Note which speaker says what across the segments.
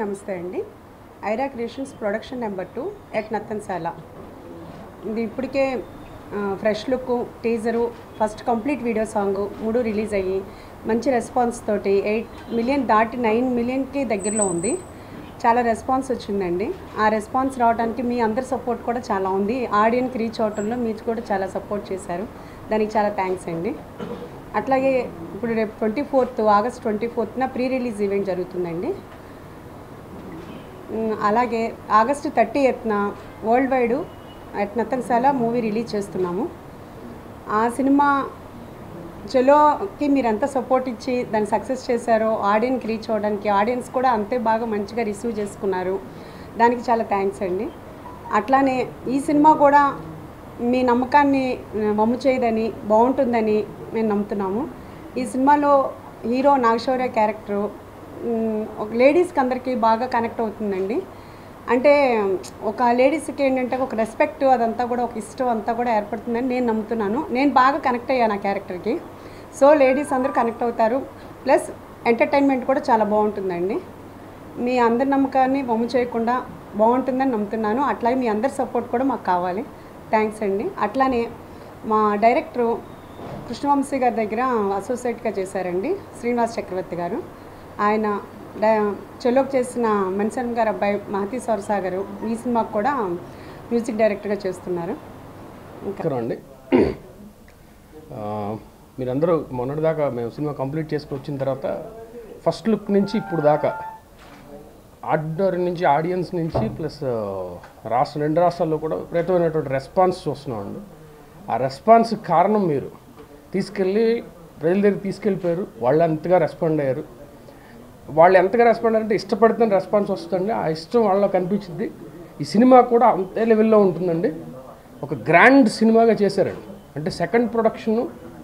Speaker 1: నమస్తే అండి Ira creations production number two at Narthanasala ఇది ఇప్పటికే fresh look teaser first complete video song మూడు రిలీజ్ అయ్యి మంచి రెస్పాన్స్ తోటి ఎయిట్ మిలియన్ దాటి నైన్ మిలియన్కి దగ్గరలో ఉంది చాలా రెస్పాన్స్ వచ్చిందండి ఆ రెస్పాన్స్ రావడానికి మీ అందరి సపోర్ట్ కూడా చాలా ఉంది ఆడియన్కి రీచ్ అవటంలో మీరు కూడా చాలా సపోర్ట్ చేశారు దానికి చాలా థ్యాంక్స్ అండి అట్లాగే ఇప్పుడు రేపు ట్వంటీ ఫోర్త్ ఆగస్ట్ ట్వంటీ ఫోర్త్న ప్రీ రిలీజ్ ఈవెంట్ జరుగుతుందండి ఉమ్, అలాగే ఆగస్టు థర్టీ ఎత్న world wide at Narthanasala movie release చేస్తున్నాము ఆ సినిమా చలోకి మీరు ఎంత సపోర్ట్ ఇచ్చి దాన్ని సక్సెస్ చేశారో ఆడియన్కి రీచ్ అవ్వడానికి ఆడియన్స్ కూడా అంతే బాగా మంచిగా రిసీవ్ చేసుకున్నారు దానికి చాలా థ్యాంక్స్ అండి అట్లానే ఈ సినిమా కూడా మీ నమ్మకాన్ని ఆ, వమ్ము చేయదని బాగుంటుందని మేము నమ్ముతున్నాము ఈ సినిమాలో హీరో నాగశౌర్య క్యారెక్టరు మ్, ఒక లేడీస్కి అందరికీ బాగా కనెక్ట్ అవుతుందండి అంటే ఒక లేడీస్కి ఏంటంటే ఒక రెస్పెక్ట్ అదంతా కూడా ఒక ఇష్టం అంతా కూడా ఏర్పడుతుందని నేను నమ్ముతున్నాను నేను బాగా కనెక్ట్ అయ్యాను ఆ క్యారెక్టర్కి సో లేడీస్ అందరూ కనెక్ట్ అవుతారు ప్లస్ ఎంటర్టైన్మెంట్ కూడా చాలా బాగుంటుందండి మీ అందరి నమ్మకాన్ని వమ్ము చేయకుండా బాగుంటుందని నమ్ముతున్నాను అట్లాగే మీ అందరి సపోర్ట్ కూడా మాకు కావాలి థ్యాంక్స్ అండి అట్లానే మా డైరెక్టరు కృష్ణవంశీ గారి దగ్గర అసోసియేట్గా చేశారండి శ్రీనివాస్ చక్రవర్తి గారు ఆయన డ చెలోకి చేసిన మన్సన్ గారు అబ్బాయి మహతీ సొరసా గారు ఈ సినిమాకు కూడా మ్యూజిక్ డైరెక్టర్గా చేస్తున్నారు ఇంకా
Speaker 2: నమస్కారం అండి ఆ, మీరందరూ మొన్నటిదాకా మేము సినిమా కంప్లీట్ చేసుకుని వచ్చిన తర్వాత ఫస్ట్ లుక్ నుంచి ఇప్పుడు దాకా ఆడిటర్ నుంచి ఆడియన్స్ నుంచి ప్లస్ రాష్ట్ర రెండు రాష్ట్రాల్లో కూడా విపరీతమైనటువంటి రెస్పాన్స్ చూస్తున్నామండి ఆ రెస్పాన్స్ కారణం మీరు తీసుకెళ్ళి ప్రజల దగ్గర తీసుకెళ్ళిపోయారు వాళ్ళు అంతగా రెస్పాండ్ అయ్యారు వాళ్ళు ఎంతగా రెస్పాండ్ అంటే ఇష్టపడుతున్న రెస్పాన్స్ వస్తుందండి ఆ ఇష్టం వాళ్ళలో కనిపించింది ఈ సినిమా కూడా అంతే లెవెల్లో ఉంటుందండి ఒక గ్రాండ్ సినిమాగా చేశారండి అంటే సెకండ్ ప్రొడక్షన్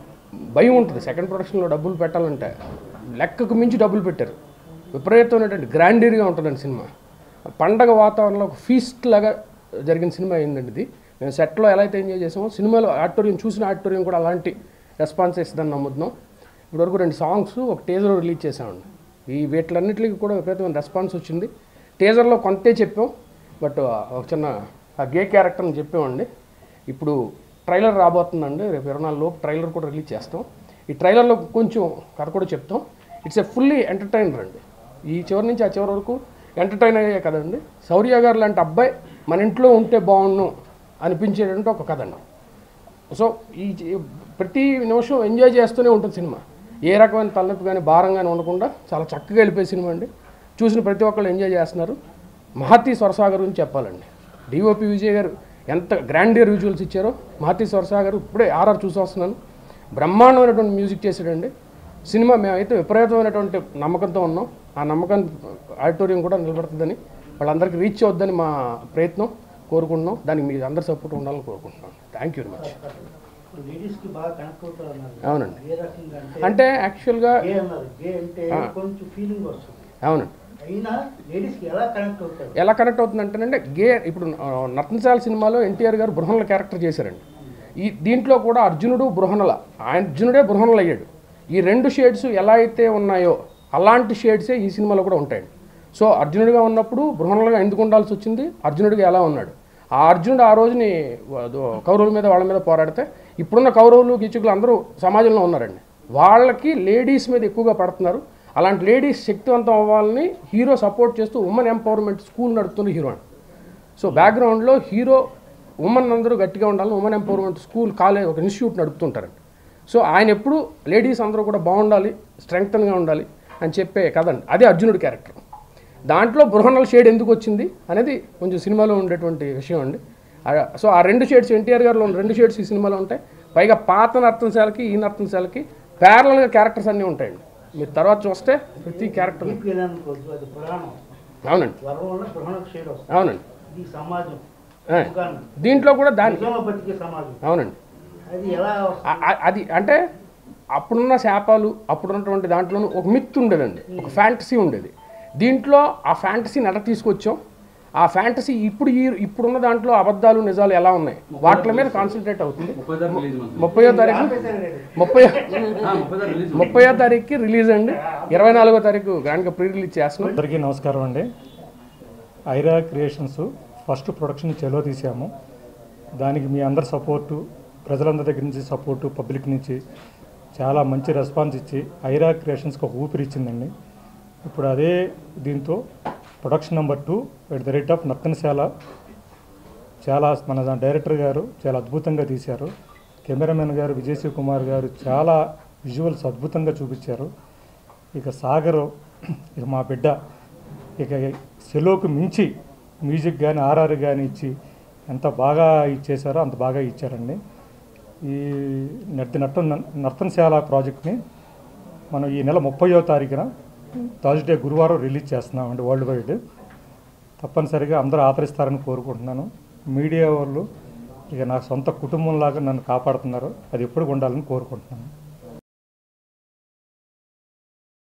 Speaker 2: భయం ఉంటుంది సెకండ్ ప్రొడక్షన్లో డబ్బులు పెట్టాలంటే లెక్కకు మించి డబ్బులు పెట్టారు విపరీతమైనటువంటి గ్రాండీర్గా ఉంటుందండి సినిమా పండగ వాతావరణంలో ఒక ఫీస్ట్ లాగా జరిగిన సినిమా అయిందండి ఇది మేము సెట్లో ఎలా అయితే ఎంజాయ్ చేసామో సినిమాలో ఆడిటోరియం చూసిన ఆడిటోరియం కూడా అలాంటి రెస్పాన్స్ ఇస్తుందని నమ్ముతున్నాం ఇప్పటివరకు రెండు సాంగ్స్ ఒక టేజర్ రిలీజ్ చేసామండి ఈ వీటిలన్నిటికి కూడా విపరీతమైన రెస్పాన్స్ వచ్చింది టీజర్లో కొంతే చెప్పాం బట్ ఒక చిన్న ఆ గే క్యారెక్టర్ని చెప్పామండి ఇప్పుడు ట్రైలర్ రాబోతుందండి రేపు ఇరవై నాలుగు లోపు ట్రైలర్ కూడా రిలీజ్ చేస్తాం ఈ ట్రైలర్లో కొంచెం కథ కూడా చెప్తాం ఇట్స్ ఎ ఫుల్లీ ఎంటర్టైనర్ అండి ఈ చివరి నుంచి ఆ చివరి వరకు ఎంటర్టైన్ అయ్యే కదండి శౌర్య గారు లాంటి అబ్బాయి మన ఇంట్లో ఉంటే బాగుండు అనిపించేటువంటి ఒక కథ అండి సో ఈ ఈ ప్రతి నిమిషం ఎంజాయ్ చేస్తూనే ఉంటుంది సినిమా ఏ రకమైన తలనొప్పి కానీ భారం కానీ ఉండకుండా చాలా చక్కగా వెళ్ళిపోయే సినిమా అండి చూసిన ప్రతి ఒక్కళ్ళు ఎంజాయ్ చేస్తున్నారు మహతి స్వరసాగర్ గురించి చెప్పాలండి డిఓపి విజయ్ గారు ఎంత గ్రాండియర్ విజువల్స్ ఇచ్చారో మహతి స్వరసాగర్ ఇప్పుడే ఆర్ఆర్ చూసి వస్తున్నాను బ్రహ్మాండమైనటువంటి మ్యూజిక్ చేశాడండి సినిమా మేమైతే విపరీతమైనటువంటి నమ్మకంతో ఉన్నాం ఆ నమ్మకం ఆడిటోరియం కూడా నిలబడుతుందని వాళ్ళందరికీ రీచ్ అవుద్దని మా ప్రయత్నం కోరుకుంటున్నాం దానికి మీ అందరి సపోర్ట్ ఉండాలని కోరుకుంటున్నాను థ్యాంక్ యూ వెరీ మచ్
Speaker 3: ఇప్పుడు లేడీస్కి బాగా కనెక్ట్ అవుతారు అన్నారు
Speaker 2: అవునండి
Speaker 3: ఏ రకంగా అంటే
Speaker 2: అంటే యాక్చువల్గా
Speaker 3: గే అన్నారు గే అంటే
Speaker 2: ఆ.
Speaker 3: కొంచెం ఫీలింగ్ వస్తుంది
Speaker 2: అవునండి
Speaker 3: అయినా లేడీస్కి ఎలా కనెక్ట్ అవుతారు
Speaker 2: ఎలా కనెక్ట్ అవుతుందంటేనంటే గే ఇప్పుడు ఆ, నర్తనశాల సినిమాలో ఎన్టీఆర్ గారు బృహణల క్యారెక్టర్ చేశారండి ఈ దీంట్లో కూడా అర్జునుడు బృహణల ఆయన అర్జునుడే బృహణలు అయ్యాడు ఈ రెండు షేడ్స్ ఎలా అయితే ఉన్నాయో అలాంటి షేడ్సే ఈ సినిమాలో కూడా ఉంటాయండి సో అర్జునుడిగా ఉన్నప్పుడు బృహణలుగా ఎందుకు ఉండాల్సి వచ్చింది అర్జునుడిగా ఎలా ఉన్నాడు ఆ అర్జునుడు ఆ రోజుని వ- కౌరవుల మీద వాళ్ళ మీద పోరాడితే ఇప్పుడున్న కౌరవులు కిచుకులు అందరూ సమాజంలో ఉన్నారండి వాళ్ళకి లేడీస్ మీద ఎక్కువగా పడుతున్నారు అలాంటి లేడీస్ శక్తివంతం అవ్వాలని హీరో సపోర్ట్ చేస్తూ ఉమెన్ ఎంపవర్మెంట్ స్కూల్ నడుపుతున్న హీరో అండి సో బ్యాక్గ్రౌండ్లో హీరో ఉమెన్ అందరూ గట్టిగా ఉండాలని ఉమెన్ ఎంపవర్మెంట్ స్కూల్ కాలేజ్ ఒక ఇన్స్టిట్యూట్ నడుపుతుంటారండి సో ఆయన ఎప్పుడు లేడీస్ అందరూ కూడా బాగుండాలి స్ట్రెంగ్తన్గా ఉండాలి అని చెప్పే కదండి అదే అర్జునుడి క్యారెక్టర్ దాంట్లో బృహణల షేడ్ ఎందుకు వచ్చింది అనేది కొంచెం సినిమాలో ఉండేటువంటి విషయం అండి ఆ- సో ఆ రెండు షేడ్స్ ఎన్టీఆర్ గారిలో ఉన్న రెండు షేడ్స్ ఈ సినిమాలో ఉంటాయి పైగా పాత నర్తనశాలకి ఈ నర్తనశాలకి ప్యారలల్గా క్యారెక్టర్స్ అన్నీ ఉంటాయండి మీరు తర్వాత చూస్తే ప్రతి క్యారెక్టర్
Speaker 3: డీప్ వెళ్ళాలనుకోవద్దు అది పురాణం
Speaker 2: అవునండి
Speaker 3: వరం వల్ల గ్రహణకు షేడ్ వస్తుంది
Speaker 2: అవునండి
Speaker 3: ఇది సమాజం
Speaker 2: ఆ.
Speaker 3: అవగాహన.
Speaker 2: దీంట్లో కూడా దాని
Speaker 3: నిజంగా బతికే సమాజం
Speaker 2: అవునండి
Speaker 3: అది ఎలా వస్తుంది?
Speaker 2: ఆ- ఆ- అది అంటే అప్పుడున్న శాపాలు అప్పుడున్నటువంటి దాంట్లోనూ ఒక మిత్ ఉండేదండి ఒక ఫ్యాంటసీ ఉండేది దీంట్లో ఆ ఫ్యాంటసీని ఎలా తీసుకొచ్చాం ఆ ఫ్యాంటసీ ఇప్పుడు ఈ ఇప్పుడున్న దాంట్లో అబద్ధాలు నిజాలు ఎలా ఉన్నాయి వాటి మీద కాన్సన్ట్రేట్ అవుతుంది
Speaker 4: ముప్పై తారీఖు రిలీజ్ ఉంది.
Speaker 2: ముప్పయో తారీఖు ముప్పై
Speaker 4: ఆ, ముప్పై తారీఖు రిలీజ్ ఉంది.
Speaker 2: ముప్పయో తారీఖుకి రిలీజ్ అండి ఇరవై నాలుగో తారీఖు గ్రాండ్గా ప్రీ రిలీజ్ చేస్తున్నాం
Speaker 5: అందరికీ నమస్కారం అండి
Speaker 4: ఐరా క్రియేషన్స్ ఫస్ట్ ప్రొడక్షన్ చెలో తీసాము దానికి మీ అందరి సపోర్టు ప్రజలందరి దగ్గర నుంచి సపోర్టు పబ్లిక్ నుంచి చాలా మంచి రెస్పాన్స్ ఇచ్చి ఐరా క్రియేషన్స్కి ఒక ఊపిరి ఇచ్చిందండి ఇప్పుడు అదే దీంతో production number two at the rate of Narthanasala చాలా మన డైరెక్టర్ గారు చాలా అద్భుతంగా తీశారు కెమెరామెన్ గారు విజయశివ కుమార్ గారు చాలా విజువల్స్ అద్భుతంగా చూపించారు ఇక సాగర్ ఇక మా బిడ్డ ఇక సెలోకి మించి మ్యూజిక్ కానీ ఆర్ఆర్ కానీ ఇచ్చి ఎంత బాగా ఇచ్చేసారో అంత బాగా ఇచ్చారండి ఈ నర్త నర్త నర్తనశాల ప్రాజెక్ట్ని మనం ఈ నెల ముప్పయో తారీఖున థర్స్డే గురువారం రిలీజ్ చేస్తున్నామండి వరల్డ్ వైడ్ తప్పనిసరిగా అందరూ ఆదరిస్తారని కోరుకుంటున్నాను మీడియా వాళ్ళు ఇక నా సొంత కుటుంబంలాగా నన్ను కాపాడుతున్నారు అది ఎప్పుడు ఉండాలని కోరుకుంటున్నాను